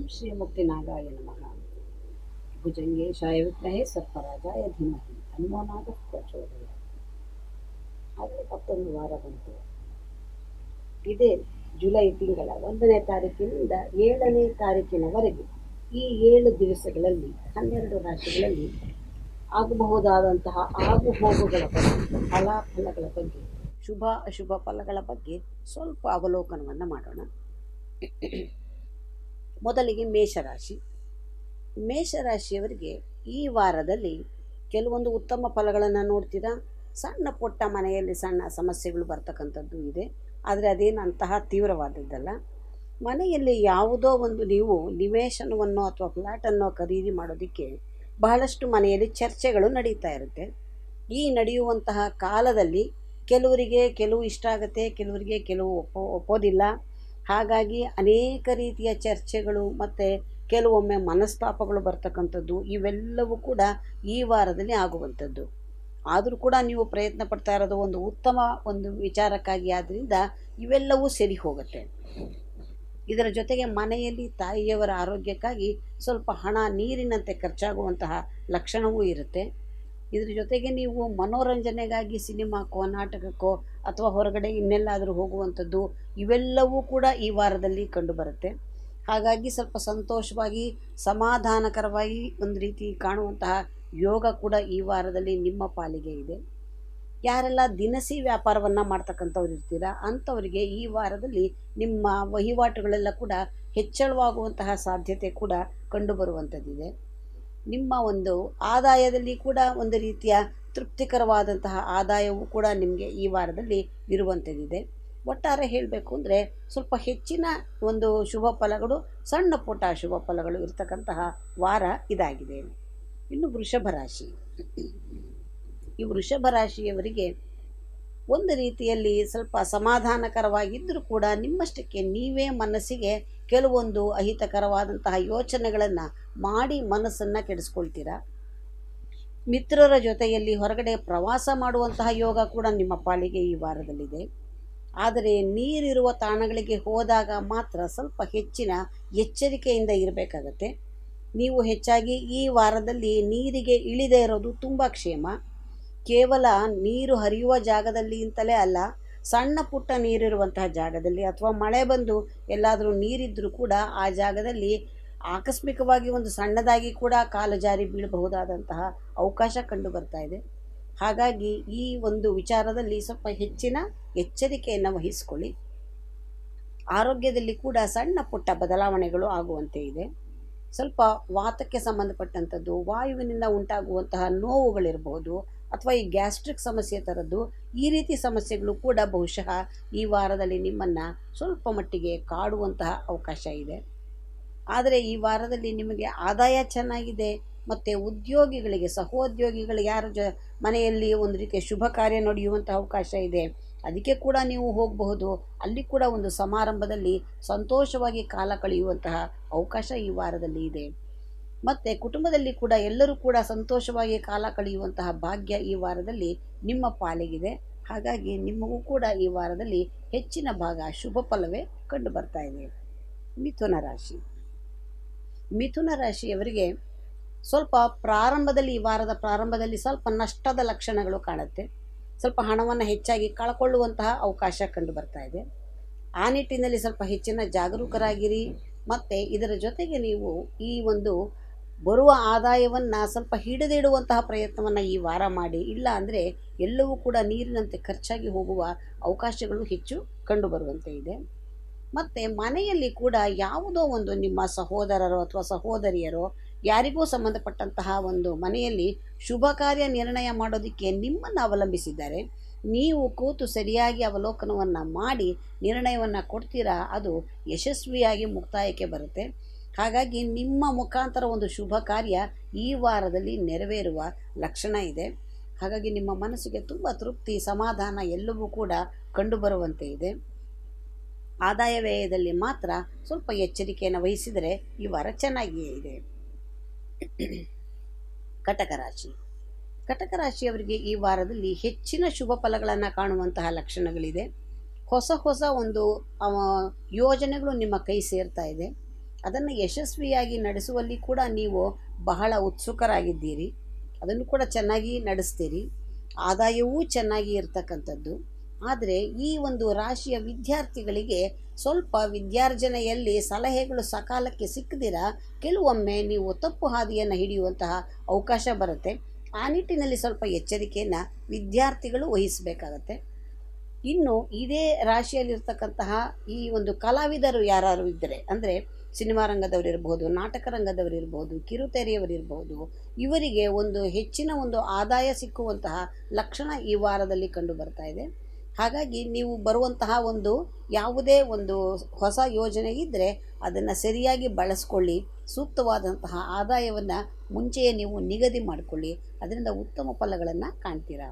ಶ್ರೀಮುಕ್ತಿನಾಗಾಯ ನಮಃ ಭುಜಂಗೇಶಾಯ ವಿದ್ಮಹೇ ಸರ್ಪರಾಜಾಯ ಧೀಮಹಿ ಹನುಮಾನಾಗ ಪ್ರಚೋದಯ ಆದರೆ ಮತ್ತೊಂದು ವಾರ ಬಂತು ಇದೇ ಜುಲೈ ತಿಂಗಳ ಒಂದನೇ ತಾರೀಕಿನಿಂದ ಏಳನೇ ತಾರೀಕಿನವರೆಗೆ ಈ ಏಳು ದಿವಸಗಳಲ್ಲಿ ಹನ್ನೆರಡು ರಾಶಿಗಳಲ್ಲಿ ಆಗಬಹುದಾದಂತಹ ಆಗು ಹೋಗುಗಳ ಬಗ್ಗೆ ಫಲಾಫಲಗಳ ಬಗ್ಗೆ ಶುಭ ಅಶುಭ ಫಲಗಳ ಬಗ್ಗೆ ಸ್ವಲ್ಪ ಅವಲೋಕನವನ್ನು ಮಾಡೋಣ ಮೊದಲಿಗೆ ಮೇಷರಾಶಿ ಮೇಷರಾಶಿಯವರಿಗೆ ಈ ವಾರದಲ್ಲಿ ಕೆಲವೊಂದು ಉತ್ತಮ ಫಲಗಳನ್ನು ನೋಡ್ತೀರಾ ಸಣ್ಣ ಪುಟ್ಟ ಮನೆಯಲ್ಲಿ ಸಣ್ಣ ಸಮಸ್ಯೆಗಳು ಬರ್ತಕ್ಕಂಥದ್ದು ಇದೆ ಆದರೆ ಅದೇನು ಅಂತಹ ತೀವ್ರವಾದದ್ದಲ್ಲ ಮನೆಯಲ್ಲಿ ಯಾವುದೋ ಒಂದು ನೀವು ನಿವೇಶನವನ್ನು ಅಥವಾ ಫ್ಲ್ಯಾಟನ್ನು ಖರೀದಿ ಮಾಡೋದಕ್ಕೆ ಬಹಳಷ್ಟು ಮನೆಯಲ್ಲಿ ಚರ್ಚೆಗಳು ನಡೀತಾ ಇರುತ್ತೆ ಈ ನಡೆಯುವಂತಹ ಕಾಲದಲ್ಲಿ ಕೆಲವರಿಗೆ ಕೆಲವು ಇಷ್ಟ ಆಗುತ್ತೆ ಕೆಲವರಿಗೆ ಕೆಲವು ಒಪ್ಪೋ ಒಪ್ಪೋದಿಲ್ಲ ಹಾಗಾಗಿ ಅನೇಕ ರೀತಿಯ ಚರ್ಚೆಗಳು ಮತ್ತು ಕೆಲವೊಮ್ಮೆ ಮನಸ್ತಾಪಗಳು ಬರ್ತಕ್ಕಂಥದ್ದು ಇವೆಲ್ಲವೂ ಕೂಡ ಈ ವಾರದಲ್ಲಿ ಆಗುವಂಥದ್ದು ಆದರೂ ಕೂಡ ನೀವು ಪ್ರಯತ್ನ ಪಡ್ತಾ ಇರೋದು ಒಂದು ಉತ್ತಮ ಒಂದು ವಿಚಾರಕ್ಕಾಗಿ ಆದ್ದರಿಂದ ಇವೆಲ್ಲವೂ ಸರಿ ಹೋಗುತ್ತೆ ಇದರ ಜೊತೆಗೆ ಮನೆಯಲ್ಲಿ ತಾಯಿಯವರ ಆರೋಗ್ಯಕ್ಕಾಗಿ ಸ್ವಲ್ಪ ಹಣ ನೀರಿನಂತೆ ಖರ್ಚಾಗುವಂತಹ ಲಕ್ಷಣವೂ ಇರುತ್ತೆ ಇದ್ರ ಜೊತೆಗೆ ನೀವು ಮನೋರಂಜನೆಗಾಗಿ ಸಿನಿಮಾಕ್ಕೋ ನಾಟಕಕ್ಕೋ ಅಥವಾ ಹೊರಗಡೆ ಇನ್ನೆಲ್ಲಾದರೂ ಹೋಗುವಂಥದ್ದು ಇವೆಲ್ಲವೂ ಕೂಡ ಈ ವಾರದಲ್ಲಿ ಕಂಡುಬರುತ್ತೆ ಹಾಗಾಗಿ ಸ್ವಲ್ಪ ಸಂತೋಷವಾಗಿ ಸಮಾಧಾನಕರವಾಗಿ ಒಂದು ರೀತಿ ಕಾಣುವಂತಹ ಯೋಗ ಕೂಡ ಈ ವಾರದಲ್ಲಿ ನಿಮ್ಮ ಪಾಲಿಗೆ ಇದೆ ಯಾರೆಲ್ಲ ದಿನಸಿ ವ್ಯಾಪಾರವನ್ನು ಮಾಡ್ತಕ್ಕಂಥವ್ರು ಇರ್ತೀರಾ ಅಂಥವರಿಗೆ ಈ ವಾರದಲ್ಲಿ ನಿಮ್ಮ ವಹಿವಾಟುಗಳೆಲ್ಲ ಕೂಡ ಹೆಚ್ಚಳವಾಗುವಂತಹ ಸಾಧ್ಯತೆ ಕೂಡ ಕಂಡುಬರುವಂಥದ್ದಿದೆ ನಿಮ್ಮ ಒಂದು ಆದಾಯದಲ್ಲಿ ಕೂಡ ಒಂದು ರೀತಿಯ ತೃಪ್ತಿಕರವಾದಂತಹ ಆದಾಯವು ಕೂಡ ನಿಮಗೆ ಈ ವಾರದಲ್ಲಿ ಇರುವಂಥದ್ದಿದೆ ಒಟ್ಟಾರೆ ಹೇಳಬೇಕು ಅಂದರೆ ಸ್ವಲ್ಪ ಹೆಚ್ಚಿನ ಒಂದು ಶುಭ ಫಲಗಳು ಸಣ್ಣ ಪುಟ್ಟ ಶುಭ ಫಲಗಳು ಇರತಕ್ಕಂತಹ ವಾರ ಇದಾಗಿದೆ ಇನ್ನು ವೃಷಭ ರಾಶಿ ಈ ವೃಷಭ ರಾಶಿಯವರಿಗೆ ಒಂದು ರೀತಿಯಲ್ಲಿ ಸ್ವಲ್ಪ ಸಮಾಧಾನಕರವಾಗಿದ್ದರೂ ಕೂಡ ನಿಮ್ಮಷ್ಟಕ್ಕೆ ನೀವೇ ಮನಸ್ಸಿಗೆ ಕೆಲವೊಂದು ಅಹಿತಕರವಾದಂತಹ ಯೋಚನೆಗಳನ್ನು ಮಾಡಿ ಮನಸ್ಸನ್ನು ಕೆಡಿಸ್ಕೊಳ್ತೀರಾ ಮಿತ್ರರ ಜೊತೆಯಲ್ಲಿ ಹೊರಗಡೆ ಪ್ರವಾಸ ಮಾಡುವಂತಹ ಯೋಗ ಕೂಡ ನಿಮ್ಮ ಪಾಲಿಗೆ ಈ ವಾರದಲ್ಲಿದೆ ಆದರೆ ನೀರಿರುವ ತಾಣಗಳಿಗೆ ಹೋದಾಗ ಮಾತ್ರ ಸ್ವಲ್ಪ ಹೆಚ್ಚಿನ ಎಚ್ಚರಿಕೆಯಿಂದ ಇರಬೇಕಾಗತ್ತೆ ನೀವು ಹೆಚ್ಚಾಗಿ ಈ ವಾರದಲ್ಲಿ ನೀರಿಗೆ ಇಳಿದೇ ಇರೋದು ತುಂಬ ಕ್ಷೇಮ ಕೇವಲ ನೀರು ಹರಿಯುವ ಜಾಗದಲ್ಲಿ ಅಂತಲೇ ಅಲ್ಲ ಸಣ್ಣ ಪುಟ್ಟ ನೀರಿರುವಂತಹ ಜಾಗದಲ್ಲಿ ಅಥವಾ ಮಳೆ ಬಂದು ಎಲ್ಲಾದರೂ ನೀರಿದ್ದರೂ ಕೂಡ ಆ ಜಾಗದಲ್ಲಿ ಆಕಸ್ಮಿಕವಾಗಿ ಒಂದು ಸಣ್ಣದಾಗಿ ಕೂಡ ಕಾಲು ಜಾರಿ ಬೀಳಬಹುದಾದಂತಹ ಅವಕಾಶ ಕಂಡು ಬರ್ತಾ ಇದೆ ಹಾಗಾಗಿ ಈ ಒಂದು ವಿಚಾರದಲ್ಲಿ ಸ್ವಲ್ಪ ಹೆಚ್ಚಿನ ಎಚ್ಚರಿಕೆಯನ್ನು ವಹಿಸಿಕೊಳ್ಳಿ ಆರೋಗ್ಯದಲ್ಲಿ ಕೂಡ ಸಣ್ಣ ಪುಟ್ಟ ಬದಲಾವಣೆಗಳು ಆಗುವಂತೆ ಇದೆ ಸ್ವಲ್ಪ ವಾತಕ್ಕೆ ಸಂಬಂಧಪಟ್ಟಂಥದ್ದು ವಾಯುವಿನಿಂದ ಉಂಟಾಗುವಂತಹ ನೋವುಗಳಿರ್ಬೋದು ಅಥವಾ ಈ ಗ್ಯಾಸ್ಟ್ರಿಕ್ ಸಮಸ್ಯೆ ಥರದ್ದು ಈ ರೀತಿ ಸಮಸ್ಯೆಗಳು ಕೂಡ ಬಹುಶಃ ಈ ವಾರದಲ್ಲಿ ನಿಮ್ಮನ್ನು ಸ್ವಲ್ಪ ಮಟ್ಟಿಗೆ ಕಾಡುವಂತಹ ಅವಕಾಶ ಇದೆ ಆದರೆ ಈ ವಾರದಲ್ಲಿ ನಿಮಗೆ ಆದಾಯ ಚೆನ್ನಾಗಿದೆ ಮತ್ತು ಉದ್ಯೋಗಿಗಳಿಗೆ ಸಹೋದ್ಯೋಗಿಗಳಿಗೆ ಯಾರ ಜ ಮನೆಯಲ್ಲಿ ಒಂದು ರೀತಿಯ ಶುಭ ಕಾರ್ಯ ನಡೆಯುವಂಥ ಅವಕಾಶ ಇದೆ ಅದಕ್ಕೆ ಕೂಡ ನೀವು ಹೋಗಬಹುದು ಅಲ್ಲಿ ಕೂಡ ಒಂದು ಸಮಾರಂಭದಲ್ಲಿ ಸಂತೋಷವಾಗಿ ಕಾಲ ಕಳೆಯುವಂತಹ ಅವಕಾಶ ಈ ವಾರದಲ್ಲಿ ಇದೆ ಮತ್ತು ಕುಟುಂಬದಲ್ಲಿ ಕೂಡ ಎಲ್ಲರೂ ಕೂಡ ಸಂತೋಷವಾಗಿ ಕಾಲ ಕಳೆಯುವಂತಹ ಭಾಗ್ಯ ಈ ವಾರದಲ್ಲಿ ನಿಮ್ಮ ಪಾಲಿಗಿದೆ ಹಾಗಾಗಿ ನಿಮಗೂ ಕೂಡ ಈ ವಾರದಲ್ಲಿ ಹೆಚ್ಚಿನ ಭಾಗ ಶುಭ ಫಲವೇ ಕಂಡು ಬರ್ತಾ ಇದೆ ಮಿಥುನ ರಾಶಿ ಮಿಥುನ ರಾಶಿಯವರಿಗೆ ಸ್ವಲ್ಪ ಪ್ರಾರಂಭದಲ್ಲಿ ಈ ವಾರದ ಪ್ರಾರಂಭದಲ್ಲಿ ಸ್ವಲ್ಪ ನಷ್ಟದ ಲಕ್ಷಣಗಳು ಕಾಣುತ್ತೆ ಸ್ವಲ್ಪ ಹಣವನ್ನು ಹೆಚ್ಚಾಗಿ ಕಳ್ಕೊಳ್ಳುವಂತಹ ಅವಕಾಶ ಕಂಡು ಬರ್ತಾ ಇದೆ ಆ ನಿಟ್ಟಿನಲ್ಲಿ ಸ್ವಲ್ಪ ಹೆಚ್ಚಿನ ಜಾಗರೂಕರಾಗಿರಿ ಮತ್ತು ಇದರ ಜೊತೆಗೆ ನೀವು ಈ ಒಂದು ಬರುವ ಆದಾಯವನ್ನು ಸ್ವಲ್ಪ ಹಿಡಿದಿಡುವಂತಹ ಪ್ರಯತ್ನವನ್ನು ಈ ವಾರ ಮಾಡಿ ಇಲ್ಲ ಅಂದರೆ ಎಲ್ಲವೂ ಕೂಡ ನೀರಿನಂತೆ ಖರ್ಚಾಗಿ ಹೋಗುವ ಅವಕಾಶಗಳು ಹೆಚ್ಚು ಕಂಡುಬರುವಂತೆ ಇದೆ ಮತ್ತು ಮನೆಯಲ್ಲಿ ಕೂಡ ಯಾವುದೋ ಒಂದು ನಿಮ್ಮ ಸಹೋದರರೋ ಅಥವಾ ಸಹೋದರಿಯರೋ ಯಾರಿಗೂ ಸಂಬಂಧಪಟ್ಟಂತಹ ಒಂದು ಮನೆಯಲ್ಲಿ ಶುಭ ಕಾರ್ಯ ನಿರ್ಣಯ ಮಾಡೋದಕ್ಕೆ ನಿಮ್ಮನ್ನು ಅವಲಂಬಿಸಿದ್ದಾರೆ ನೀವು ಕೂತು ಸರಿಯಾಗಿ ಅವಲೋಕನವನ್ನು ಮಾಡಿ ನಿರ್ಣಯವನ್ನು ಕೊಡ್ತೀರಾ ಅದು ಯಶಸ್ವಿಯಾಗಿ ಮುಕ್ತಾಯಕ್ಕೆ ಬರುತ್ತೆ ಹಾಗಾಗಿ ನಿಮ್ಮ ಮುಖಾಂತರ ಒಂದು ಶುಭ ಕಾರ್ಯ ಈ ವಾರದಲ್ಲಿ ನೆರವೇರುವ ಲಕ್ಷಣ ಇದೆ ಹಾಗಾಗಿ ನಿಮ್ಮ ಮನಸ್ಸಿಗೆ ತುಂಬ ತೃಪ್ತಿ ಸಮಾಧಾನ ಎಲ್ಲವೂ ಕೂಡ ಕಂಡುಬರುವಂತೆ ಇದೆ ಆದಾಯ ವ್ಯಯದಲ್ಲಿ ಮಾತ್ರ ಸ್ವಲ್ಪ ಎಚ್ಚರಿಕೆಯನ್ನು ವಹಿಸಿದರೆ ಈ ವಾರ ಚೆನ್ನಾಗಿಯೇ ಇದೆ ಕಟಕ ರಾಶಿ ಕಟಕ ರಾಶಿಯವರಿಗೆ ಈ ವಾರದಲ್ಲಿ ಹೆಚ್ಚಿನ ಶುಭ ಫಲಗಳನ್ನು ಕಾಣುವಂತಹ ಲಕ್ಷಣಗಳಿದೆ ಹೊಸ ಹೊಸ ಒಂದು ಯೋಜನೆಗಳು ನಿಮ್ಮ ಕೈ ಸೇರ್ತಾ ಇದೆ ಅದನ್ನು ಯಶಸ್ವಿಯಾಗಿ ನಡೆಸುವಲ್ಲಿ ಕೂಡ ನೀವು ಬಹಳ ಉತ್ಸುಕರಾಗಿದ್ದೀರಿ ಅದನ್ನು ಕೂಡ ಚೆನ್ನಾಗಿ ನಡೆಸ್ತೀರಿ ಆದಾಯವೂ ಚೆನ್ನಾಗಿ ಇರ್ತಕ್ಕಂಥದ್ದು ಆದರೆ ಈ ಒಂದು ರಾಶಿಯ ವಿದ್ಯಾರ್ಥಿಗಳಿಗೆ ಸ್ವಲ್ಪ ವಿದ್ಯಾರ್ಜನೆಯಲ್ಲಿ ಸಲಹೆಗಳು ಸಕಾಲಕ್ಕೆ ಸಿಕ್ಕದಿರ ಕೆಲವೊಮ್ಮೆ ನೀವು ತಪ್ಪು ಹಾದಿಯನ್ನು ಹಿಡಿಯುವಂತಹ ಅವಕಾಶ ಬರುತ್ತೆ ಆ ನಿಟ್ಟಿನಲ್ಲಿ ಸ್ವಲ್ಪ ಎಚ್ಚರಿಕೆಯನ್ನು ವಿದ್ಯಾರ್ಥಿಗಳು ವಹಿಸಬೇಕಾಗತ್ತೆ ಇನ್ನು ಇದೇ ರಾಶಿಯಲ್ಲಿರ್ತಕ್ಕಂತಹ ಈ ಒಂದು ಕಲಾವಿದರು ಯಾರು ಇದ್ದರೆ ಅಂದರೆ ಸಿನಿಮಾ ರಂಗದವರಿರ್ಬೋದು ನಾಟಕ ರಂಗದವರಿರ್ಬೋದು ಕಿರುತೆರೆಯವರಿರ್ಬೋದು ಇವರಿಗೆ ಒಂದು ಹೆಚ್ಚಿನ ಒಂದು ಆದಾಯ ಸಿಕ್ಕುವಂತಹ ಲಕ್ಷಣ ಈ ವಾರದಲ್ಲಿ ಕಂಡು ಬರ್ತಾ ಇದೆ ಹಾಗಾಗಿ ನೀವು ಬರುವಂತಹ ಒಂದು ಯಾವುದೇ ಒಂದು ಹೊಸ ಯೋಜನೆ ಇದ್ದರೆ ಅದನ್ನು ಸರಿಯಾಗಿ ಬಳಸ್ಕೊಳ್ಳಿ ಸೂಕ್ತವಾದಂತಹ ಆದಾಯವನ್ನು ಮುಂಚೆಯೇ ನೀವು ನಿಗದಿ ಮಾಡಿಕೊಳ್ಳಿ ಅದರಿಂದ ಉತ್ತಮ ಫಲಗಳನ್ನು ಕಾಣ್ತೀರಾ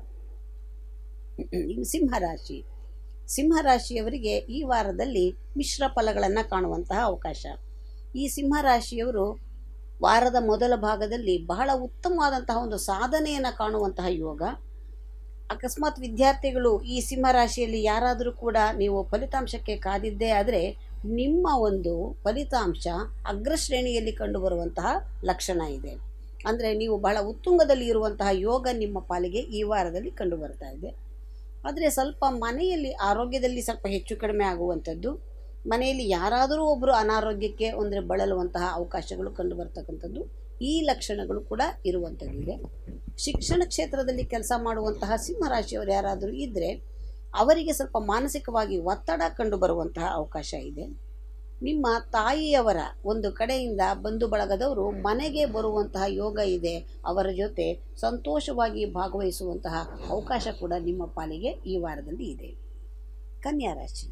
ಇನ್ನು ಸಿಂಹರಾಶಿ ಸಿಂಹರಾಶಿಯವರಿಗೆ ಈ ವಾರದಲ್ಲಿ ಮಿಶ್ರ ಫಲಗಳನ್ನು ಕಾಣುವಂತಹ ಅವಕಾಶ ಈ ಸಿಂಹರಾಶಿಯವರು ವಾರದ ಮೊದಲ ಭಾಗದಲ್ಲಿ ಬಹಳ ಉತ್ತಮವಾದಂತಹ ಒಂದು ಸಾಧನೆಯನ್ನು ಕಾಣುವಂತಹ ಯೋಗ ಅಕಸ್ಮಾತ್ ವಿದ್ಯಾರ್ಥಿಗಳು ಈ ಸಿಂಹರಾಶಿಯಲ್ಲಿ ಯಾರಾದರೂ ಕೂಡ ನೀವು ಫಲಿತಾಂಶಕ್ಕೆ ಕಾದಿದ್ದೇ ಆದರೆ ನಿಮ್ಮ ಒಂದು ಫಲಿತಾಂಶ ಅಗ್ರಶ್ರೇಣಿಯಲ್ಲಿ ಕಂಡುಬರುವಂತಹ ಲಕ್ಷಣ ಇದೆ ಅಂದರೆ ನೀವು ಬಹಳ ಉತ್ತುಂಗದಲ್ಲಿ ಇರುವಂತಹ ಯೋಗ ನಿಮ್ಮ ಪಾಲಿಗೆ ಈ ವಾರದಲ್ಲಿ ಕಂಡುಬರ್ತಾ ಇದೆ ಆದರೆ ಸ್ವಲ್ಪ ಮನೆಯಲ್ಲಿ ಆರೋಗ್ಯದಲ್ಲಿ ಸ್ವಲ್ಪ ಹೆಚ್ಚು ಕಡಿಮೆ ಆಗುವಂಥದ್ದು ಮನೆಯಲ್ಲಿ ಯಾರಾದರೂ ಒಬ್ಬರು ಅನಾರೋಗ್ಯಕ್ಕೆ ಅಂದರೆ ಬಳಲುವಂತಹ ಅವಕಾಶಗಳು ಕಂಡು ಬರ್ತಕ್ಕಂಥದ್ದು ಈ ಲಕ್ಷಣಗಳು ಕೂಡ ಇರುವಂಥದ್ದಿದೆ ಶಿಕ್ಷಣ ಕ್ಷೇತ್ರದಲ್ಲಿ ಕೆಲಸ ಮಾಡುವಂತಹ ಸಿಂಹರಾಶಿಯವರು ಯಾರಾದರೂ ಇದ್ದರೆ ಅವರಿಗೆ ಸ್ವಲ್ಪ ಮಾನಸಿಕವಾಗಿ ಒತ್ತಡ ಕಂಡು ಬರುವಂತಹ ಅವಕಾಶ ಇದೆ ನಿಮ್ಮ ತಾಯಿಯವರ ಒಂದು ಕಡೆಯಿಂದ ಬಂಧು ಬಳಗದವರು ಮನೆಗೆ ಬರುವಂತಹ ಯೋಗ ಇದೆ ಅವರ ಜೊತೆ ಸಂತೋಷವಾಗಿ ಭಾಗವಹಿಸುವಂತಹ ಅವಕಾಶ ಕೂಡ ನಿಮ್ಮ ಪಾಲಿಗೆ ಈ ವಾರದಲ್ಲಿ ಇದೆ ಕನ್ಯಾ ರಾಶಿ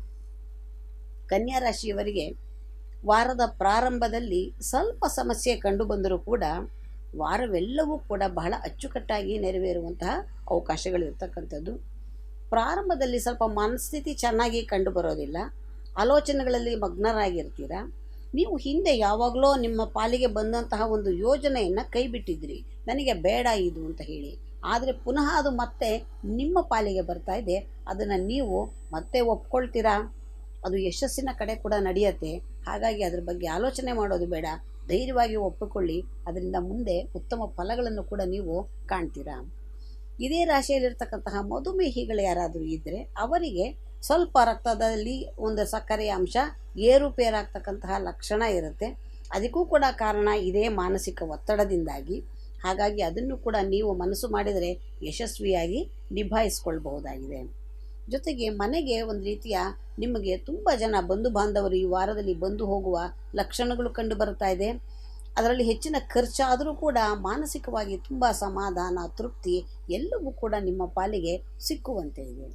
ಕನ್ಯಾ ರಾಶಿಯವರಿಗೆ ವಾರದ ಪ್ರಾರಂಭದಲ್ಲಿ ಸ್ವಲ್ಪ ಸಮಸ್ಯೆ ಕಂಡು ಬಂದರೂ ಕೂಡ ವಾರವೆಲ್ಲವೂ ಕೂಡ ಬಹಳ ಅಚ್ಚುಕಟ್ಟಾಗಿ ನೆರವೇರುವಂತಹ ಅವಕಾಶಗಳಿರ್ತಕ್ಕಂಥದ್ದು ಪ್ರಾರಂಭದಲ್ಲಿ ಸ್ವಲ್ಪ ಮನಸ್ಥಿತಿ ಚೆನ್ನಾಗಿ ಕಂಡು ಬರೋದಿಲ್ಲ ಆಲೋಚನೆಗಳಲ್ಲಿ ಮಗ್ನರಾಗಿರ್ತೀರ ನೀವು ಹಿಂದೆ ಯಾವಾಗಲೂ ನಿಮ್ಮ ಪಾಲಿಗೆ ಬಂದಂತಹ ಒಂದು ಯೋಜನೆಯನ್ನು ಕೈ ಬಿಟ್ಟಿದ್ರಿ ನನಗೆ ಬೇಡ ಇದು ಅಂತ ಹೇಳಿ ಆದರೆ ಪುನಃ ಅದು ಮತ್ತೆ ನಿಮ್ಮ ಪಾಲಿಗೆ ಬರ್ತಾ ಇದೆ ಅದನ್ನು ನೀವು ಮತ್ತೆ ಒಪ್ಕೊಳ್ತೀರಾ ಅದು ಯಶಸ್ಸಿನ ಕಡೆ ಕೂಡ ನಡೆಯುತ್ತೆ ಹಾಗಾಗಿ ಅದ್ರ ಬಗ್ಗೆ ಆಲೋಚನೆ ಮಾಡೋದು ಬೇಡ ಧೈರ್ಯವಾಗಿ ಒಪ್ಪಿಕೊಳ್ಳಿ ಅದರಿಂದ ಮುಂದೆ ಉತ್ತಮ ಫಲಗಳನ್ನು ಕೂಡ ನೀವು ಕಾಣ್ತೀರಾ ಇದೇ ರಾಶಿಯಲ್ಲಿರ್ತಕ್ಕಂತಹ ಮಧುಮೇಹಿಗಳು ಯಾರಾದರೂ ಇದ್ದರೆ ಅವರಿಗೆ ಸ್ವಲ್ಪ ರಕ್ತದಲ್ಲಿ ಒಂದು ಸಕ್ಕರೆಯ ಅಂಶ ಏರುಪೇರಾಗ್ತಕ್ಕಂತಹ ಲಕ್ಷಣ ಇರುತ್ತೆ ಅದಕ್ಕೂ ಕೂಡ ಕಾರಣ ಇದೇ ಮಾನಸಿಕ ಒತ್ತಡದಿಂದಾಗಿ ಹಾಗಾಗಿ ಅದನ್ನು ಕೂಡ ನೀವು ಮನಸ್ಸು ಮಾಡಿದರೆ ಯಶಸ್ವಿಯಾಗಿ ನಿಭಾಯಿಸ್ಕೊಳ್ಬಹುದಾಗಿದೆ ಜೊತೆಗೆ ಮನೆಗೆ ಒಂದು ರೀತಿಯ ನಿಮಗೆ ತುಂಬ ಜನ ಬಂಧು ಬಾಂಧವರು ಈ ವಾರದಲ್ಲಿ ಬಂದು ಹೋಗುವ ಲಕ್ಷಣಗಳು ಕಂಡು ಬರ್ತಾ ಇದೆ ಅದರಲ್ಲಿ ಹೆಚ್ಚಿನ ಖರ್ಚಾದರೂ ಕೂಡ ಮಾನಸಿಕವಾಗಿ ತುಂಬ ಸಮಾಧಾನ ತೃಪ್ತಿ ಎಲ್ಲವೂ ಕೂಡ ನಿಮ್ಮ ಪಾಲಿಗೆ ಸಿಕ್ಕುವಂತೆ ಇದೆ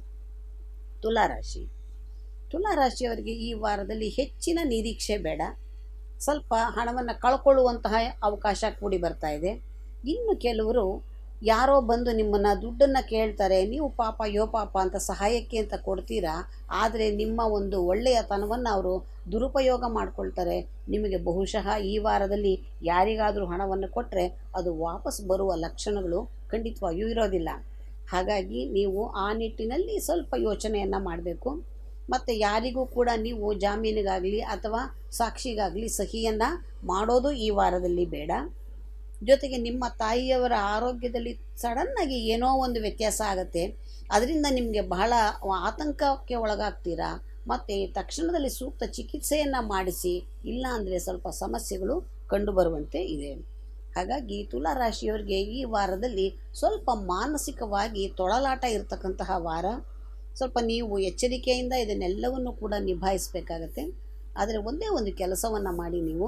ತುಲಾರಾಶಿ ತುಲಾರಾಶಿಯವರಿಗೆ ಈ ವಾರದಲ್ಲಿ ಹೆಚ್ಚಿನ ನಿರೀಕ್ಷೆ ಬೇಡ ಸ್ವಲ್ಪ ಹಣವನ್ನು ಕಳ್ಕೊಳ್ಳುವಂತಹ ಅವಕಾಶ ಕೂಡಿ ಬರ್ತಾ ಇದೆ ಇನ್ನು ಕೆಲವರು ಯಾರೋ ಬಂದು ನಿಮ್ಮನ್ನು ದುಡ್ಡನ್ನು ಕೇಳ್ತಾರೆ ನೀವು ಪಾಪ ಯೋ ಪಾಪ ಅಂತ ಸಹಾಯಕ್ಕೆ ಅಂತ ಕೊಡ್ತೀರಾ ಆದರೆ ನಿಮ್ಮ ಒಂದು ಒಳ್ಳೆಯತನವನ್ನು ಅವರು ದುರುಪಯೋಗ ಮಾಡ್ಕೊಳ್ತಾರೆ ನಿಮಗೆ ಬಹುಶಃ ಈ ವಾರದಲ್ಲಿ ಯಾರಿಗಾದರೂ ಹಣವನ್ನು ಕೊಟ್ಟರೆ ಅದು ವಾಪಸ್ ಬರುವ ಲಕ್ಷಣಗಳು ಖಂಡಿತವಾಗಿಯೂ ಇರೋದಿಲ್ಲ ಹಾಗಾಗಿ ನೀವು ಆ ನಿಟ್ಟಿನಲ್ಲಿ ಸ್ವಲ್ಪ ಯೋಚನೆಯನ್ನು ಮಾಡಬೇಕು ಮತ್ತು ಯಾರಿಗೂ ಕೂಡ ನೀವು ಜಾಮೀನಿಗಾಗಲಿ ಅಥವಾ ಸಾಕ್ಷಿಗಾಗಲಿ ಸಹಿಯನ್ನು ಮಾಡೋದು ಈ ವಾರದಲ್ಲಿ ಬೇಡ ಜೊತೆಗೆ ನಿಮ್ಮ ತಾಯಿಯವರ ಆರೋಗ್ಯದಲ್ಲಿ ಸಡನ್ನಾಗಿ ಏನೋ ಒಂದು ವ್ಯತ್ಯಾಸ ಆಗುತ್ತೆ ಅದರಿಂದ ನಿಮಗೆ ಬಹಳ ಆತಂಕಕ್ಕೆ ಒಳಗಾಗ್ತೀರಾ ಮತ್ತು ತಕ್ಷಣದಲ್ಲಿ ಸೂಕ್ತ ಚಿಕಿತ್ಸೆಯನ್ನು ಮಾಡಿಸಿ ಇಲ್ಲ ಅಂದರೆ ಸ್ವಲ್ಪ ಸಮಸ್ಯೆಗಳು ಕಂಡುಬರುವಂತೆ ಇದೆ ಹಾಗಾಗಿ ತುಲಾ ರಾಶಿಯವರಿಗೆ ಈ ವಾರದಲ್ಲಿ ಸ್ವಲ್ಪ ಮಾನಸಿಕವಾಗಿ ತೊಳಲಾಟ ಇರತಕ್ಕಂತಹ ವಾರ ಸ್ವಲ್ಪ ನೀವು ಎಚ್ಚರಿಕೆಯಿಂದ ಇದನ್ನೆಲ್ಲವನ್ನು ಕೂಡ ನಿಭಾಯಿಸಬೇಕಾಗತ್ತೆ ಆದರೆ ಒಂದೇ ಒಂದು ಕೆಲಸವನ್ನು ಮಾಡಿ ನೀವು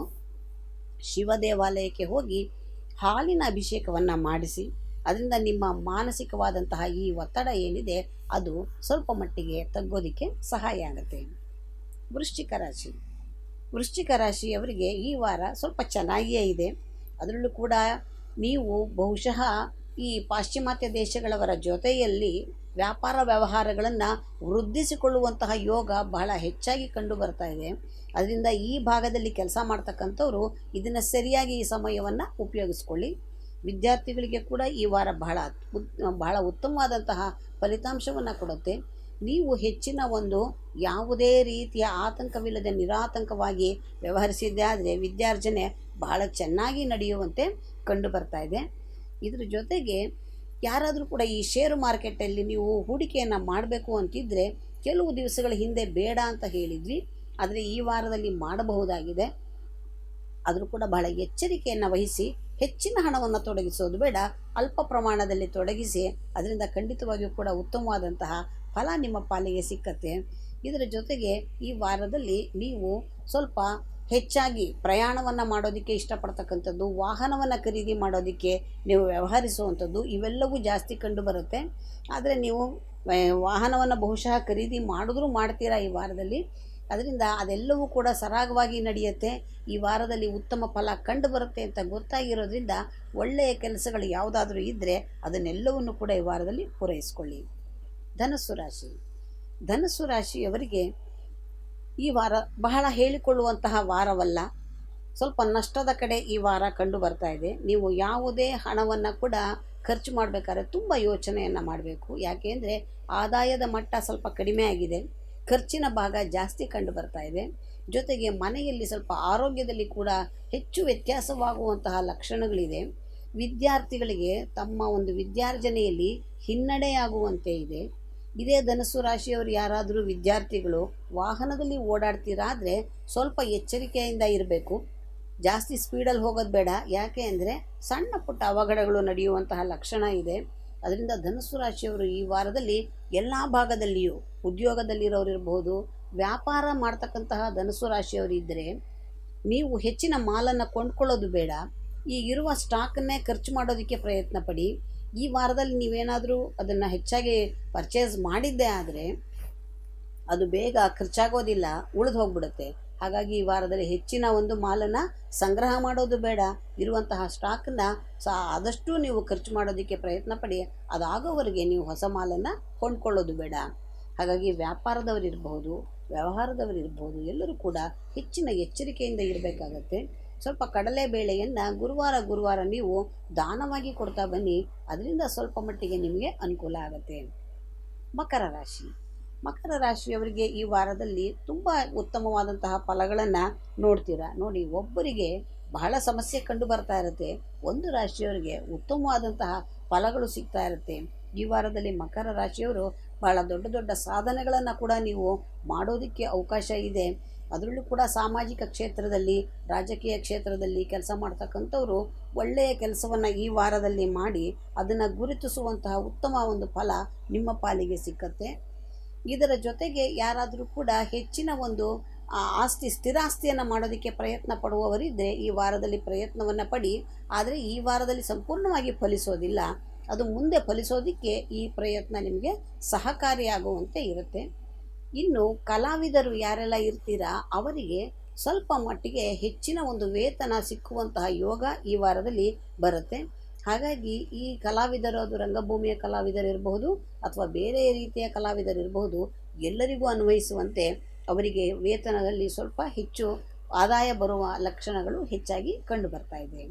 ಶಿವ ದೇವಾಲಯಕ್ಕೆ ಹೋಗಿ ಹಾಲಿನ ಅಭಿಷೇಕವನ್ನು ಮಾಡಿಸಿ ಅದರಿಂದ ನಿಮ್ಮ ಮಾನಸಿಕವಾದಂತಹ ಈ ಒತ್ತಡ ಏನಿದೆ ಅದು ಸ್ವಲ್ಪ ಮಟ್ಟಿಗೆ ತಗ್ಗೋದಕ್ಕೆ ಸಹಾಯ ಆಗುತ್ತೆ ವೃಶ್ಚಿಕ ರಾಶಿ ವೃಶ್ಚಿಕ ರಾಶಿಯವರಿಗೆ ಈ ವಾರ ಸ್ವಲ್ಪ ಚೆನ್ನಾಗಿಯೇ ಇದೆ ಅದರಲ್ಲೂ ಕೂಡ ನೀವು ಬಹುಶಃ ಈ ಪಾಶ್ಚಿಮಾತ್ಯ ದೇಶಗಳವರ ಜೊತೆಯಲ್ಲಿ ವ್ಯಾಪಾರ ವ್ಯವಹಾರಗಳನ್ನು ವೃದ್ಧಿಸಿಕೊಳ್ಳುವಂತಹ ಯೋಗ ಬಹಳ ಹೆಚ್ಚಾಗಿ ಕಂಡು ಬರ್ತಾ ಇದೆ ಅದರಿಂದ ಈ ಭಾಗದಲ್ಲಿ ಕೆಲಸ ಮಾಡ್ತಕ್ಕಂಥವ್ರು ಇದನ್ನು ಸರಿಯಾಗಿ ಈ ಸಮಯವನ್ನು ಉಪಯೋಗಿಸ್ಕೊಳ್ಳಿ ವಿದ್ಯಾರ್ಥಿಗಳಿಗೆ ಕೂಡ ಈ ವಾರ ಬಹಳ ಉತ್- ಬಹಳ ಉತ್ತಮವಾದಂತಹ ಫಲಿತಾಂಶವನ್ನು ಕೊಡುತ್ತೆ ನೀವು ಹೆಚ್ಚಿನ ಒಂದು ಯಾವುದೇ ರೀತಿಯ ಆತಂಕವಿಲ್ಲದೆ ನಿರಾತಂಕವಾಗಿ ವ್ಯವಹರಿಸಿದ್ದೇ ಆದರೆ ವಿದ್ಯಾರ್ಜನೆ ಬಹಳ ಚೆನ್ನಾಗಿ ನಡೆಯುವಂತೆ ಕಂಡು ಬರ್ತಾ ಇದೆ ಇದ್ರ ಜೊತೆಗೆ ಯಾರಾದರೂ ಕೂಡ ಈ ಷೇರು ಮಾರ್ಕೆಟಲ್ಲಿ ನೀವು ಹೂಡಿಕೆಯನ್ನು ಮಾಡಬೇಕು ಅಂತಿದ್ದರೆ ಕೆಲವು ದಿವಸಗಳ ಹಿಂದೆ ಬೇಡ ಅಂತ ಹೇಳಿದ್ವಿ ಆದರೆ ಈ ವಾರದಲ್ಲಿ ಮಾಡಬಹುದಾಗಿದೆ ಆದರೂ ಕೂಡ ಬಹಳ ಎಚ್ಚರಿಕೆಯನ್ನು ವಹಿಸಿ ಹೆಚ್ಚಿನ ಹಣವನ್ನು ತೊಡಗಿಸೋದು ಬೇಡ ಅಲ್ಪ ಪ್ರಮಾಣದಲ್ಲಿ ತೊಡಗಿಸಿ ಅದರಿಂದ ಖಂಡಿತವಾಗಿಯೂ ಕೂಡ ಉತ್ತಮವಾದಂತಹ ಫಲ ನಿಮ್ಮ ಪಾಲಿಗೆ ಸಿಕ್ಕತ್ತೆ ಇದರ ಜೊತೆಗೆ ಈ ವಾರದಲ್ಲಿ ನೀವು ಸ್ವಲ್ಪ ಹೆಚ್ಚಾಗಿ ಪ್ರಯಾಣವನ್ನು ಮಾಡೋದಕ್ಕೆ ಇಷ್ಟಪಡ್ತಕ್ಕಂಥದ್ದು ವಾಹನವನ್ನು ಖರೀದಿ ಮಾಡೋದಕ್ಕೆ ನೀವು ವ್ಯವಹರಿಸುವಂಥದ್ದು ಇವೆಲ್ಲವೂ ಜಾಸ್ತಿ ಕಂಡು ಬರುತ್ತೆ ಆದರೆ ನೀವು ವಾಹನವನ್ನು ಬಹುಶಃ ಖರೀದಿ ಮಾಡಿದ್ರೂ ಮಾಡ್ತೀರಾ ಈ ವಾರದಲ್ಲಿ ಅದರಿಂದ ಅದೆಲ್ಲವೂ ಕೂಡ ಸರಾಗವಾಗಿ ನಡೆಯುತ್ತೆ ಈ ವಾರದಲ್ಲಿ ಉತ್ತಮ ಫಲ ಕಂಡು ಬರುತ್ತೆ ಅಂತ ಗೊತ್ತಾಗಿರೋದ್ರಿಂದ ಒಳ್ಳೆಯ ಕೆಲಸಗಳು ಯಾವುದಾದ್ರೂ ಇದ್ದರೆ ಅದನ್ನೆಲ್ಲವನ್ನು ಕೂಡ ಈ ವಾರದಲ್ಲಿ ಪೂರೈಸ್ಕೊಳ್ಳಿ ಧನಸ್ಸು ರಾಶಿ ಧನಸ್ಸು ರಾಶಿಯವರಿಗೆ ಈ ವಾರ ಬಹಳ ಹೇಳಿಕೊಳ್ಳುವಂತಹ ವಾರವಲ್ಲ ಸ್ವಲ್ಪ ನಷ್ಟದ ಕಡೆ ಈ ವಾರ ಕಂಡು ಬರ್ತಾ ಇದೆ ನೀವು ಯಾವುದೇ ಹಣವನ್ನು ಕೂಡ ಖರ್ಚು ಮಾಡಬೇಕಾದ್ರೆ ತುಂಬ ಯೋಚನೆಯನ್ನು ಮಾಡಬೇಕು ಯಾಕೆಂದರೆ ಆದಾಯದ ಮಟ್ಟ ಸ್ವಲ್ಪ ಕಡಿಮೆ ಆಗಿದೆ ಖರ್ಚಿನ ಭಾಗ ಜಾಸ್ತಿ ಕಂಡು ಬರ್ತಾ ಇದೆ ಜೊತೆಗೆ ಮನೆಯಲ್ಲಿ ಸ್ವಲ್ಪ ಆರೋಗ್ಯದಲ್ಲಿ ಕೂಡ ಹೆಚ್ಚು ವ್ಯತ್ಯಾಸವಾಗುವಂತಹ ಲಕ್ಷಣಗಳಿದೆ ವಿದ್ಯಾರ್ಥಿಗಳಿಗೆ ತಮ್ಮ ಒಂದು ವಿದ್ಯಾರ್ಜನೆಯಲ್ಲಿ ಹಿನ್ನಡೆಯಾಗುವಂತೆ ಇದೆ ಇದೇ ಧನಸ್ಸು ರಾಶಿಯವರು ಯಾರಾದರೂ ವಿದ್ಯಾರ್ಥಿಗಳು ವಾಹನದಲ್ಲಿ ಓಡಾಡ್ತೀರಾದರೆ ಸ್ವಲ್ಪ ಎಚ್ಚರಿಕೆಯಿಂದ ಇರಬೇಕು ಜಾಸ್ತಿ ಸ್ಪೀಡಲ್ಲಿ ಹೋಗೋದು ಬೇಡ ಯಾಕೆ ಅಂದರೆ ಸಣ್ಣ ಪುಟ್ಟ ಅವಘಡಗಳು ನಡೆಯುವಂತಹ ಲಕ್ಷಣ ಇದೆ ಅದರಿಂದ ಧನುಸ್ಸು ರಾಶಿಯವರು ಈ ವಾರದಲ್ಲಿ ಎಲ್ಲ ಭಾಗದಲ್ಲಿಯೂ ಉದ್ಯೋಗದಲ್ಲಿರೋರು ಇರಬಹುದು ವ್ಯಾಪಾರ ಮಾಡ್ತಕ್ಕಂತಹ ಧನುಸ್ಸು ರಾಶಿಯವರು ಇದ್ದರೆ ನೀವು ಹೆಚ್ಚಿನ ಮಾಲನ್ನು ಕೊಂಡ್ಕೊಳ್ಳೋದು ಬೇಡ ಈ ಇರುವ ಸ್ಟಾಕನ್ನೇ ಖರ್ಚು ಮಾಡೋದಕ್ಕೆ ಪ್ರಯತ್ನ ಪಡಿ ಈ ವಾರದಲ್ಲಿ ನೀವೇನಾದರೂ ಅದನ್ನು ಹೆಚ್ಚಾಗಿ ಪರ್ಚೇಸ್ ಮಾಡಿದ್ದೇ ಆದರೆ ಅದು ಬೇಗ ಖರ್ಚಾಗೋದಿಲ್ಲ ಉಳಿದು ಹೋಗ್ಬಿಡುತ್ತೆ ಹಾಗಾಗಿ ಈ ವಾರದಲ್ಲಿ ಹೆಚ್ಚಿನ ಒಂದು ಮಾಲನ್ನು ಸಂಗ್ರಹ ಮಾಡೋದು ಬೇಡ ಇರುವಂತಹ ಸ್ಟಾಕನ್ನು ಸಹ ಆದಷ್ಟು ನೀವು ಖರ್ಚು ಮಾಡೋದಕ್ಕೆ ಪ್ರಯತ್ನ ಪಡಿ ಅದಾಗೋವರೆಗೆ ನೀವು ಹೊಸ ಮಾಲನ್ನು ಕೊಂಡ್ಕೊಳ್ಳೋದು ಬೇಡ ಹಾಗಾಗಿ ವ್ಯಾಪಾರದವರಿರ್ಬಹುದು ವ್ಯವಹಾರದವರಿರ್ಬೋದು ಎಲ್ಲರೂ ಕೂಡ ಹೆಚ್ಚಿನ ಎಚ್ಚರಿಕೆಯಿಂದ ಇರಬೇಕಾಗತ್ತೆ ಸ್ವಲ್ಪ ಕಡಲೆಬೇಳೆಯನ್ನು ಗುರುವಾರ ಗುರುವಾರ ನೀವು ದಾನವಾಗಿ ಕೊಡ್ತಾ ಬನ್ನಿ ಅದರಿಂದ ಸ್ವಲ್ಪ ಮಟ್ಟಿಗೆ ನಿಮಗೆ ಅನುಕೂಲ ಆಗುತ್ತೆ ಮಕರ ರಾಶಿ ಮಕರ ರಾಶಿಯವರಿಗೆ ಈ ವಾರದಲ್ಲಿ ತುಂಬ ಉತ್ತಮವಾದಂತಹ ಫಲಗಳನ್ನು ನೋಡ್ತೀರಾ ನೋಡಿ ಒಬ್ಬರಿಗೆ ಬಹಳ ಸಮಸ್ಯೆ ಕಂಡು ಬರ್ತಾ ಇರುತ್ತೆ ಒಂದು ರಾಶಿಯವರಿಗೆ ಉತ್ತಮವಾದಂತಹ ಫಲಗಳು ಸಿಗ್ತಾ ಇರುತ್ತೆ ಈ ವಾರದಲ್ಲಿ ಮಕರ ರಾಶಿಯವರು ಬಹಳ ದೊಡ್ಡ ದೊಡ್ಡ ಸಾಧನೆಗಳನ್ನು ಕೂಡ ನೀವು ಮಾಡೋದಕ್ಕೆ ಅವಕಾಶ ಇದೆ ಅದರಲ್ಲೂ ಕೂಡ ಸಾಮಾಜಿಕ ಕ್ಷೇತ್ರದಲ್ಲಿ ರಾಜಕೀಯ ಕ್ಷೇತ್ರದಲ್ಲಿ ಕೆಲಸ ಮಾಡ್ತಕ್ಕಂಥವ್ರು ಒಳ್ಳೆಯ ಕೆಲಸವನ್ನು ಈ ವಾರದಲ್ಲಿ ಮಾಡಿ ಅದನ್ನು ಗುರುತಿಸುವಂತಹ ಉತ್ತಮ ಒಂದು ಫಲ ನಿಮ್ಮ ಪಾಲಿಗೆ ಸಿಕ್ಕತ್ತೆ ಇದರ ಜೊತೆಗೆ ಯಾರಾದರೂ ಕೂಡ ಹೆಚ್ಚಿನ ಒಂದು ಆ, ಆಸ್ತಿ ಸ್ಥಿರಾಸ್ತಿಯನ್ನು ಮಾಡೋದಕ್ಕೆ ಪ್ರಯತ್ನ ಪಡುವವರಿದ್ದರೆ ಈ ವಾರದಲ್ಲಿ ಪ್ರಯತ್ನವನ್ನು ಪಡಿ ಆದರೆ ಈ ವಾರದಲ್ಲಿ ಸಂಪೂರ್ಣವಾಗಿ ಫಲಿಸೋದಿಲ್ಲ ಅದು ಮುಂದೆ ಫಲಿಸೋದಕ್ಕೆ ಈ ಪ್ರಯತ್ನ ನಿಮಗೆ ಸಹಕಾರಿಯಾಗುವಂತೆ ಇರುತ್ತೆ ಇನ್ನು ಕಲಾವಿದರು ಯಾರೆಲ್ಲ ಇರ್ತೀರಾ ಅವರಿಗೆ ಸ್ವಲ್ಪ ಮಟ್ಟಿಗೆ ಹೆಚ್ಚಿನ ಒಂದು ವೇತನ ಸಿಕ್ಕುವಂತಹ ಯೋಗ ಈ ವಾರದಲ್ಲಿ ಬರುತ್ತೆ ಹಾಗಾಗಿ ಈ ಕಲಾವಿದರು ಅದು ರಂಗಭೂಮಿಯ ಕಲಾವಿದರಿರಬಹುದು ಅಥವಾ ಬೇರೆ ರೀತಿಯ ಕಲಾವಿದರಿರಬಹುದು ಎಲ್ಲರಿಗೂ ಅನ್ವಯಿಸುವಂತೆ ಅವರಿಗೆ ವೇತನದಲ್ಲಿ ಸ್ವಲ್ಪ ಹೆಚ್ಚು ಆದಾಯ ಬರುವ ಲಕ್ಷಣಗಳು ಹೆಚ್ಚಾಗಿ ಕಂಡು ಬರ್ತಾ ಇದೆ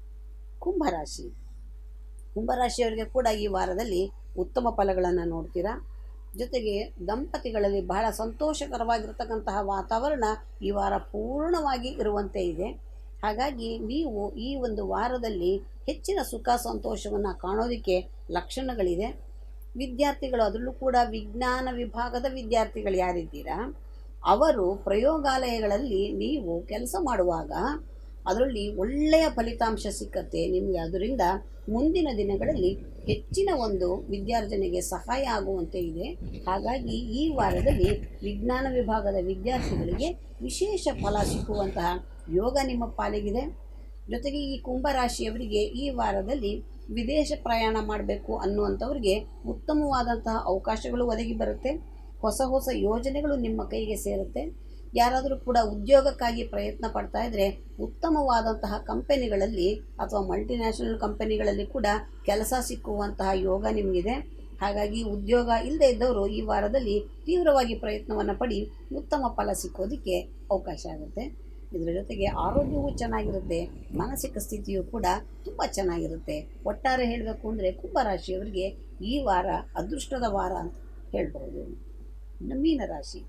ಕುಂಭರಾಶಿ ಕುಂಭರಾಶಿಯವರಿಗೆ ಕೂಡ ಈ ವಾರದಲ್ಲಿ ಉತ್ತಮ ಫಲಗಳನ್ನು ನೋಡ್ತೀರಾ ಜೊತೆಗೆ ದಂಪತಿಗಳಲ್ಲಿ ಬಹಳ ಸಂತೋಷಕರವಾಗಿರ್ತಕ್ಕಂತಹ ವಾತಾವರಣ ಈ ವಾರ ಪೂರ್ಣವಾಗಿ ಇರುವಂತೆ ಇದೆ ಹಾಗಾಗಿ ನೀವು ಈ ಒಂದು ವಾರದಲ್ಲಿ ಹೆಚ್ಚಿನ ಸುಖ ಸಂತೋಷವನ್ನು ಕಾಣೋದಕ್ಕೆ ಲಕ್ಷಣಗಳಿದೆ ವಿದ್ಯಾರ್ಥಿಗಳು ಅದರಲ್ಲೂ ಕೂಡ ವಿಜ್ಞಾನ ವಿಭಾಗದ ವಿದ್ಯಾರ್ಥಿಗಳು ಯಾರಿದ್ದೀರಾ ಅವರು ಪ್ರಯೋಗಾಲಯಗಳಲ್ಲಿ ನೀವು ಕೆಲಸ ಮಾಡುವಾಗ ಅದರಲ್ಲಿ ಒಳ್ಳೆಯ ಫಲಿತಾಂಶ ಸಿಕ್ಕತ್ತೆ ನಿಮಗೆ ಅದರಿಂದ ಮುಂದಿನ ದಿನಗಳಲ್ಲಿ ಹೆಚ್ಚಿನ ಒಂದು ವಿದ್ಯಾರ್ಜನೆಗೆ ಸಹಾಯ ಆಗುವಂತೆ ಇದೆ ಹಾಗಾಗಿ ಈ ವಾರದಲ್ಲಿ ವಿಜ್ಞಾನ ವಿಭಾಗದ ವಿದ್ಯಾರ್ಥಿಗಳಿಗೆ ವಿಶೇಷ ಫಲ ಸಿಕ್ಕುವಂತಹ ಯೋಗ ನಿಮ್ಮ ಪಾಲಿಗಿದೆ ಜೊತೆಗೆ ಈ ಕುಂಭರಾಶಿಯವರಿಗೆ ಈ ವಾರದಲ್ಲಿ ವಿದೇಶ ಪ್ರಯಾಣ ಮಾಡಬೇಕು ಅನ್ನುವಂಥವ್ರಿಗೆ ಉತ್ತಮವಾದಂತಹ ಅವಕಾಶಗಳು ಒದಗಿ ಬರುತ್ತೆ ಹೊಸ ಹೊಸ ಯೋಜನೆಗಳು ನಿಮ್ಮ ಕೈಗೆ ಸೇರುತ್ತೆ ಯಾರಾದರೂ ಕೂಡ ಉದ್ಯೋಗಕ್ಕಾಗಿ ಪ್ರಯತ್ನ ಪಡ್ತಾ ಇದ್ದರೆ ಉತ್ತಮವಾದಂತಹ ಕಂಪನಿಗಳಲ್ಲಿ ಅಥವಾ ಮಲ್ಟಿನ್ಯಾಷನಲ್ ಕಂಪನಿಗಳಲ್ಲಿ ಕೂಡ ಕೆಲಸ ಸಿಕ್ಕುವಂತಹ ಯೋಗ ನಿಮಗಿದೆ ಹಾಗಾಗಿ ಉದ್ಯೋಗ ಇಲ್ಲದೆ ಇದ್ದವರು ಈ ವಾರದಲ್ಲಿ ತೀವ್ರವಾಗಿ ಪ್ರಯತ್ನವನ್ನು ಪಡಿ ಉತ್ತಮ ಫಲ ಸಿಕ್ಕೋದಕ್ಕೆ ಅವಕಾಶ ಆಗುತ್ತೆ ಇದರ ಜೊತೆಗೆ ಆರೋಗ್ಯವೂ ಚೆನ್ನಾಗಿರುತ್ತೆ ಮಾನಸಿಕ ಸ್ಥಿತಿಯೂ ಕೂಡ ತುಂಬ ಚೆನ್ನಾಗಿರುತ್ತೆ ಒಟ್ಟಾರೆ ಹೇಳಬೇಕು ಅಂದರೆ ಕುಂಭರಾಶಿಯವರಿಗೆ ಈ ವಾರ ಅದೃಷ್ಟದ ವಾರ ಅಂತ ಹೇಳ್ಬೋದು ಇನ್ನು ಮೀನರಾಶಿ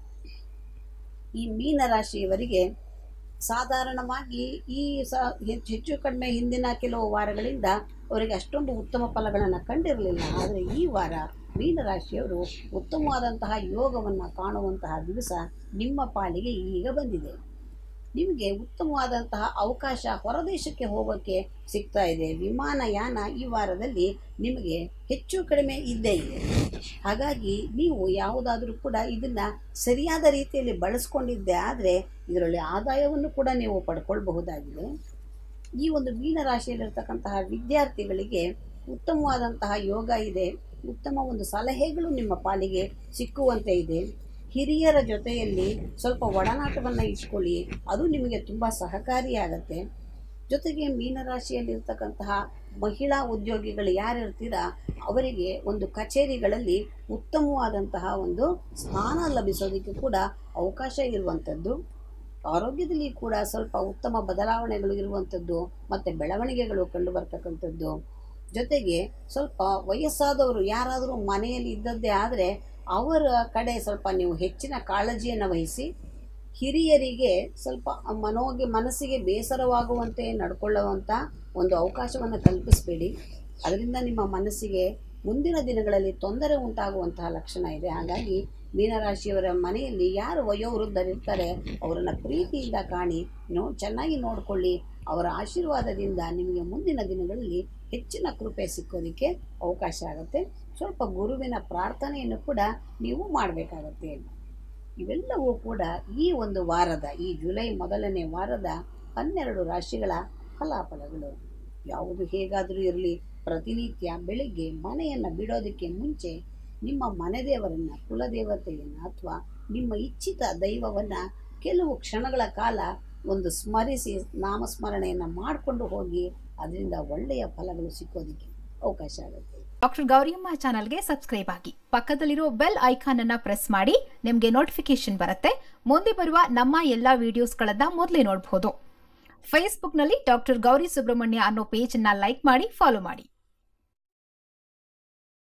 ಈ ಮೀನರಾಶಿಯವರಿಗೆ ಸಾಧಾರಣವಾಗಿ ಈ ಸ ಹೆಚ್ಚು ಹೆಚ್ಚು ಕಡಿಮೆ ಹಿಂದಿನ ಕೆಲವು ವಾರಗಳಿಂದ ಅವರಿಗೆ ಅಷ್ಟೊಂದು ಉತ್ತಮ ಫಲಗಳನ್ನು ಕಂಡಿರಲಿಲ್ಲ ಆದರೆ ಈ ವಾರ ಮೀನರಾಶಿಯವರು ಉತ್ತಮವಾದಂತಹ ಯೋಗವನ್ನು ಕಾಣುವಂತಹ ದಿವಸ ನಿಮ್ಮ ಪಾಲಿಗೆ ಈಗ ಬಂದಿದೆ ನಿಮಗೆ ಉತ್ತಮವಾದಂತಹ ಅವಕಾಶ ಹೊರದೇಶಕ್ಕೆ ಹೋಗೋಕ್ಕೆ ಸಿಗ್ತಾ ಇದೆ ವಿಮಾನಯಾನ ಈ ವಾರದಲ್ಲಿ ನಿಮಗೆ ಹೆಚ್ಚು ಕಡಿಮೆ ಇದ್ದೇ ಇದೆ ಹಾಗಾಗಿ ನೀವು ಯಾವುದಾದ್ರೂ ಕೂಡ ಇದನ್ನು ಸರಿಯಾದ ರೀತಿಯಲ್ಲಿ ಬಳಸ್ಕೊಂಡಿದ್ದೆ ಆದರೆ ಇದರಲ್ಲಿ ಆದಾಯವನ್ನು ಕೂಡ ನೀವು ಪಡ್ಕೊಳ್ಬಹುದಾಗಿದೆ ಈ ಒಂದು ಮೀನರಾಶಿಯಲ್ಲಿರ್ತಕ್ಕಂತಹ ವಿದ್ಯಾರ್ಥಿಗಳಿಗೆ ಉತ್ತಮವಾದಂತಹ ಯೋಗ ಇದೆ ಉತ್ತಮ ಒಂದು ಸಲಹೆಗಳು ನಿಮ್ಮ ಪಾಲಿಗೆ ಸಿಕ್ಕುವಂತೆ ಇದೆ ಹಿರಿಯರ ಜೊತೆಯಲ್ಲಿ ಸ್ವಲ್ಪ ಒಡನಾಟವನ್ನು ಇಟ್ಕೊಳ್ಳಿ ಅದು ನಿಮಗೆ ತುಂಬ ಸಹಕಾರಿಯಾಗತ್ತೆ ಜೊತೆಗೆ ಮೀನರಾಶಿಯಲ್ಲಿರ್ತಕ್ಕಂತಹ ಮಹಿಳಾ ಉದ್ಯೋಗಿಗಳು ಯಾರಿರ್ತೀರಾ ಅವರಿಗೆ ಒಂದು ಕಚೇರಿಗಳಲ್ಲಿ ಉತ್ತಮವಾದಂತಹ ಒಂದು ಸ್ಥಾನ ಲಭಿಸೋದಕ್ಕೆ ಕೂಡ ಅವಕಾಶ ಇರುವಂಥದ್ದು ಆರೋಗ್ಯದಲ್ಲಿ ಕೂಡ ಸ್ವಲ್ಪ ಉತ್ತಮ ಬದಲಾವಣೆಗಳು ಇರುವಂಥದ್ದು ಮತ್ತು ಬೆಳವಣಿಗೆಗಳು ಕಂಡು ಬರ್ತಕ್ಕಂಥದ್ದು ಜೊತೆಗೆ ಸ್ವಲ್ಪ ವಯಸ್ಸಾದವರು ಯಾರಾದರೂ ಮನೆಯಲ್ಲಿ ಇದ್ದದ್ದೇ ಆದರೆ ಅವರ ಕಡೆ ಸ್ವಲ್ಪ ನೀವು ಹೆಚ್ಚಿನ ಕಾಳಜಿಯನ್ನು ವಹಿಸಿ ಹಿರಿಯರಿಗೆ ಸ್ವಲ್ಪ ಮನೋಗೆ ಮನಸ್ಸಿಗೆ ಬೇಸರವಾಗುವಂತೆ ನಡ್ಕೊಳ್ಳುವಂಥ ಒಂದು ಅವಕಾಶವನ್ನು ಕಲ್ಪಿಸಬೇಡಿ ಅದರಿಂದ ನಿಮ್ಮ ಮನಸ್ಸಿಗೆ ಮುಂದಿನ ದಿನಗಳಲ್ಲಿ ತೊಂದರೆ ಉಂಟಾಗುವಂತಹ ಲಕ್ಷಣ ಇದೆ ಹಾಗಾಗಿ ಮೀನರಾಶಿಯವರ ಮನೆಯಲ್ಲಿ ಯಾರು ವಯೋವೃದ್ಧರಿರ್ತಾರೆ ಅವರನ್ನು ಪ್ರೀತಿಯಿಂದ ಕಾಣಿ ನೋ ಚೆನ್ನಾಗಿ ನೋಡಿಕೊಳ್ಳಿ ಅವರ ಆಶೀರ್ವಾದದಿಂದ ನಿಮಗೆ ಮುಂದಿನ ದಿನಗಳಲ್ಲಿ ಹೆಚ್ಚಿನ ಕೃಪೆ ಸಿಕ್ಕೋದಕ್ಕೆ ಅವಕಾಶ ಆಗುತ್ತೆ ಸ್ವಲ್ಪ ಗುರುವಿನ ಪ್ರಾರ್ಥನೆಯನ್ನು ಕೂಡ ನೀವು ಮಾಡಬೇಕಾಗತ್ತೆ ಇವೆಲ್ಲವೂ ಕೂಡ ಈ ಒಂದು ವಾರದ ಈ ಜುಲೈ ಮೊದಲನೇ ವಾರದ ಹನ್ನೆರಡು ರಾಶಿಗಳ ಫಲಾಫಲಗಳು ಯಾವುದು ಹೇಗಾದರೂ ಇರಲಿ ಪ್ರತಿನಿತ್ಯ ಬೆಳಿಗ್ಗೆ ಮನೆಯನ್ನು ಬಿಡೋದಕ್ಕೆ ಮುಂಚೆ ನಿಮ್ಮ ಮನೆ ದೇವರನ್ನು ಕುಲದೇವತೆಯನ್ನು ಅಥವಾ ನಿಮ್ಮ ಇಚ್ಛಿತ ದೈವವನ್ನು ಕೆಲವು ಕ್ಷಣಗಳ ಕಾಲ ಒಂದು ಸ್ಮರಿಸಿ ನಾಮಸ್ಮರಣೆಯನ್ನು ಮಾಡಿಕೊಂಡು ಹೋಗಿ ಅದರಿಂದ ಒಳ್ಳೆಯ ಫಲಗಳು ಸಿಕ್ಕೋದಕ್ಕೆ ಅವಕಾಶ ಆಗುತ್ತೆ ಡಾಕ್ಟರ್ ಗೌರಿಯಮ್ಮ ಚಾನಲ್ಗೆ ಸಬ್ಸ್ಕ್ರೈಬ್ ಆಗಿ ಪಕ್ಕದಲ್ಲಿರೋ ಬೆಲ್ ಐಕಾನ್ ಅನ್ನ ಪ್ರೆಸ್ ಮಾಡಿ ನಿಮಗೆ ನೋಟಿಫಿಕೇಶನ್ ಬರುತ್ತೆ ಮುಂದೆ ಬರುವ ನಮ್ಮ ಎಲ್ಲಾ ವಿಡಿಯೋಸ್ಗಳನ್ನ ಮೊದಲೇ ನೋಡಬಹುದು ಫೇಸ್ಬುಕ್ನಲ್ಲಿ ಡಾಕ್ಟರ್ ಗೌರಿ ಸುಬ್ರಹ್ಮಣ್ಯ ಅನ್ನೋ ಪೇಜ್ ಅನ್ನ ಲೈಕ್ ಮಾಡಿ ಫಾಲೋ ಮಾಡಿ